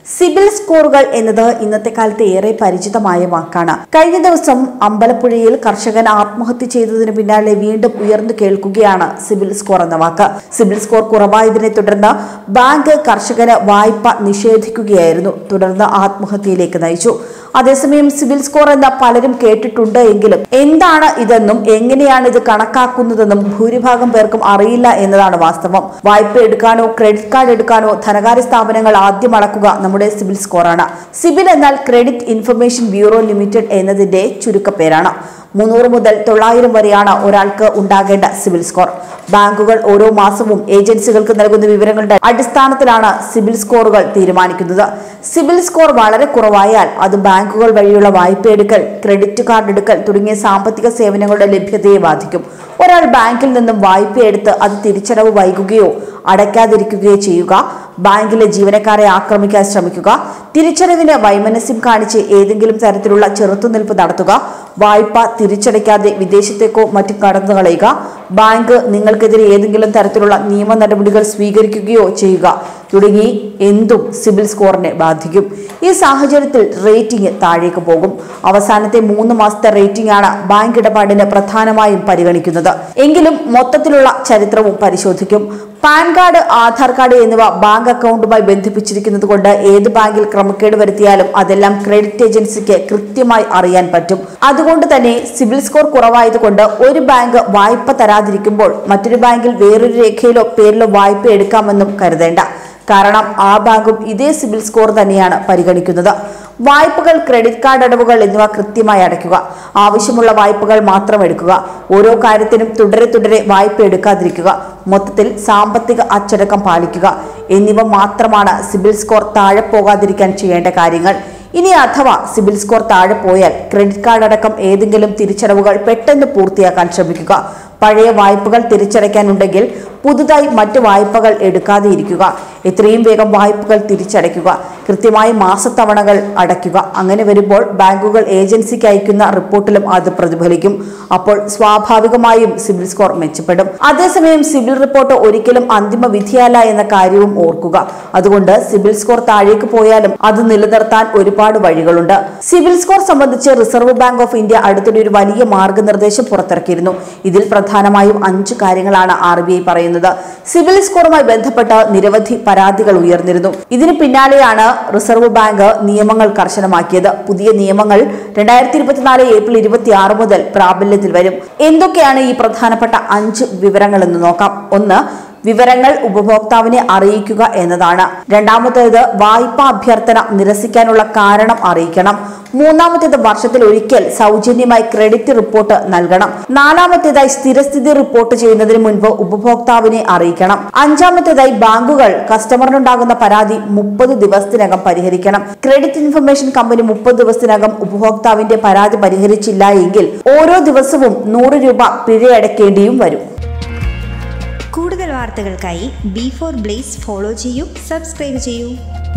CIBIL സ്കോറുകൾ എന്നത് ഇന്നത്തെ കാലത്ത് ഏറെ പരിചിതമായ വാക്കാണ് കഴിഞ്ഞ ദിവസം അമ്പലപ്പുഴയിൽ കർഷകൻ ആത്മഹത്യ ചെയ്തതിന് പിന്നാലെ വീണ്ടും ഉയർന്നു കേൾക്കുകയാണ് സിബിൽ സ്കോർ എന്ന വാക്ക് സിബിൽ സ്കോർ കുറവായതിനെ തുടർന്ന് ബാങ്ക് കർഷകന് വായ്പ നിഷേധിക്കുകയായിരുന്നു തുടർന്ന് ആത്മഹത്യയിലേക്ക് നയിച്ചു അതേസമയം സിബിൽ സ്കോർ എന്ന പലരും കേട്ടിട്ടുണ്ട് എങ്കിലും എന്താണ് ഇതെന്നും എങ്ങനെയാണ് ഇത് കണക്കാക്കുന്നതെന്നും ഭൂരിഭാഗം പേർക്കും അറിയില്ല എന്നതാണ് വാസ്തവം വായ്പ എടുക്കാനോ ക്രെഡിറ്റ് കാർഡ് എടുക്കാനോ ധനകാര്യ സ്ഥാപനങ്ങൾ ആദ്യം അളക്കുക നമ്മുടെ സിബിൽ സ്കോറാണ് സിബിൽ എന്നാൽ ക്രെഡിറ്റ് ഇൻഫർമേഷൻ ബ്യൂറോ ലിമിറ്റഡ് എന്നതിന്റെ ചുരുക്കപ്പേരാണ് മുന്നൂറ് മുതൽ തൊള്ളായിരം വരെയാണ് ഒരാൾക്ക് ഉണ്ടാകേണ്ട സിബിൽ സ്കോർ ബാങ്കുകൾ ഓരോ മാസവും ഏജൻസികൾക്ക് നൽകുന്ന വിവരങ്ങളുടെ അടിസ്ഥാനത്തിലാണ് സിബിൽ സ്കോറുകൾ തീരുമാനിക്കുന്നത് സിബിൽ സ്കോർ വളരെ കുറവായാൽ അത് ബാങ്കുകൾ വഴിയുള്ള വായ്പ എടുക്കൽ ക്രെഡിറ്റ് കാർഡ് എടുക്കൽ തുടങ്ങിയ സാമ്പത്തിക സേവനങ്ങളുടെ ലഭ്യതയെ ബാധിക്കും ഒരാൾ ബാങ്കിൽ നിന്നും വായ്പ എടുത്ത് അത് തിരിച്ചടവ് വൈകുകയോ അടയ്ക്കാതിരിക്കുകയോ ചെയ്യുക ബാങ്കിലെ ജീവനക്കാരെ ആക്രമിക്കാൻ ശ്രമിക്കുക തിരിച്ചടവിന് വൈമനസ്യം കാണിച്ച് ഏതെങ്കിലും തരത്തിലുള്ള ചെറുത്തുനിൽപ്പ് നടത്തുക വായ്പ തിരിച്ചടയ്ക്കാതെ വിദേശത്തേക്കോ മറ്റും കടന്നു കളയുക ബാങ്ക് നിങ്ങൾക്കെതിരെ ഏതെങ്കിലും തരത്തിലുള്ള നിയമ നടപടികൾ സ്വീകരിക്കുകയോ ചെയ്യുക തുടങ്ങി എന്തും സിബിൽ സ്കോറിനെ ബാധിക്കും ഈ സാഹചര്യത്തിൽ റേറ്റിംഗ് താഴേക്ക് പോകും അവസാനത്തെ മൂന്ന് മാസത്തെ റേറ്റിംഗ് ആണ് ബാങ്ക് ഇടപാടിന് പ്രധാനമായും പരിഗണിക്കുന്നത് എങ്കിലും മൊത്തത്തിലുള്ള ചരിത്രവും പരിശോധിക്കും പാൻ കാർഡ് ആധാർ കാർഡ് എന്നിവ ബാങ്ക് അക്കൗണ്ടുമായി ബന്ധിപ്പിച്ചിരിക്കുന്നത് കൊണ്ട് ഏത് ബാങ്കിൽ ക്രമക്കേട് വരുത്തിയാലും അതെല്ലാം ക്രെഡിറ്റ് ഏജൻസിക്ക് കൃത്യമായി അറിയാൻ പറ്റും അതുകൊണ്ട് തന്നെ സിബിൽ സ്കോർ കുറവായതുകൊണ്ട് ഒരു ബാങ്ക് വായ്പ തരാതിരിക്കുമ്പോൾ മറ്റൊരു ബാങ്കിൽ വേറൊരു രേഖയിലോ പേരിലോ വായ്പ എടുക്കാമെന്നും കരുതേണ്ട കാരണം ആ ബാങ്കും ഇതേ സിബിൽ സ്കോർ തന്നെയാണ് പരിഗണിക്കുന്നത് വായ്പകൾ ക്രെഡിറ്റ് കാർഡ് അടവുകൾ എന്നിവ കൃത്യമായി അടയ്ക്കുക ആവശ്യമുള്ള വായ്പകൾ മാത്രം എടുക്കുക ഓരോ കാര്യത്തിനും തുടരെ തുടരെ വായ്പ എടുക്കാതിരിക്കുക മൊത്തത്തിൽ സാമ്പത്തിക അച്ചടക്കം പാലിക്കുക എന്നിവ മാത്രമാണ് സിബിൽ സ്കോർ താഴെ പോകാതിരിക്കാൻ ചെയ്യേണ്ട കാര്യങ്ങൾ ഇനി അഥവാ സിബിൽ സ്കോർ താഴെ പോയാൽ ക്രെഡിറ്റ് കാർഡ് അടക്കം ഏതെങ്കിലും തിരിച്ചടവുകൾ പെട്ടെന്ന് പൂർത്തിയാക്കാൻ ശ്രമിക്കുക പഴയ വായ്പകൾ തിരിച്ചടയ്ക്കാനുണ്ടെങ്കിൽ പുതുതായി മറ്റു വായ്പകൾ എടുക്കാതെ ഇരിക്കുക എത്രയും വേഗം വായ്പകൾ തിരിച്ചടയ്ക്കുക കൃത്യമായി മാസത്തവണകൾ അടയ്ക്കുക അങ്ങനെ വരുമ്പോൾ ബാങ്കുകൾ ഏജൻസിക്ക് അയക്കുന്ന റിപ്പോർട്ടിലും അത് പ്രതിഫലിക്കും അപ്പോൾ സ്വാഭാവികമായും സിബിൽ സ്കോർ മെച്ചപ്പെടും അതേസമയം സിബിൽ റിപ്പോർട്ട് ഒരിക്കലും അന്തിമ വിധിയല്ല എന്ന കാര്യവും ഓർക്കുക അതുകൊണ്ട് സിബിൽ സ്കോർ താഴേക്ക് പോയാലും അത് നിലനിർത്താൻ ഒരുപാട് വഴികളുണ്ട് സിബിൽ സ്കോർ സംബന്ധിച്ച് റിസർവ് ബാങ്ക് ഓഫ് ഇന്ത്യ അടുത്തിടെ ഒരു വലിയ മാർഗനിർദ്ദേശം പുറത്തിറക്കിയിരുന്നു ഇതിൽ പ്രധാനമായും അഞ്ച് കാര്യങ്ങളാണ് ആർ ബി ഐ പറയുന്നത് സിബിൽ സ്കോറുമായി ബന്ധപ്പെട്ട് നിരവധി പരാതികൾ ഉയർന്നിരുന്നു ഇതിന് പിന്നാലെയാണ് റിസർവ് ബാങ്ക് നിയമങ്ങൾ കർശനമാക്കിയത് പുതിയ നിയമങ്ങൾ രണ്ടായിരത്തി ഇരുപത്തിനാല് ഏപ്രിൽ ഇരുപത്തി ആറ് മുതൽ പ്രാബല്യത്തിൽ വരും എന്തൊക്കെയാണ് ഈ പ്രധാനപ്പെട്ട അഞ്ച് വിവരങ്ങൾ എന്ന് നോക്കാം ഒന്ന് വിവരങ്ങൾ ഉപഭോക്താവിനെ അറിയിക്കുക എന്നതാണ് രണ്ടാമത്തേത് വായ്പാ അഭ്യർത്ഥന നിരസിക്കാനുള്ള കാരണം അറിയിക്കണം മൂന്നാമത്തേത് വർഷത്തിൽ ഒരിക്കൽ സൗജന്യമായി ക്രെഡിറ്റ് റിപ്പോർട്ട് നൽകണം നാലാമത്തേതായി സ്ഥിരസ്ഥിതി റിപ്പോർട്ട് ചെയ്യുന്നതിന് മുൻപ് ഉപഭോക്താവിനെ അറിയിക്കണം അഞ്ചാമത്തേതായി ബാങ്കുകൾ കസ്റ്റമറിനുണ്ടാകുന്ന പരാതി മുപ്പത് ദിവസത്തിനകം പരിഹരിക്കണം ക്രെഡിറ്റ് ഇൻഫർമേഷൻ കമ്പനി മുപ്പത് ദിവസത്തിനകം ഉപഭോക്താവിന്റെ പരാതി പരിഹരിച്ചില്ല എങ്കിൽ ഓരോ ദിവസവും നൂറ് രൂപ പിഴയടക്കേണ്ടിയും വരും കൂടുതൽ വാർത്തകൾക്കായി ബി ഫോർ ബ്ലേസ് ഫോളോ ചെയ്യൂ സബ്സ്ക്രൈബ് ചെയ്യൂ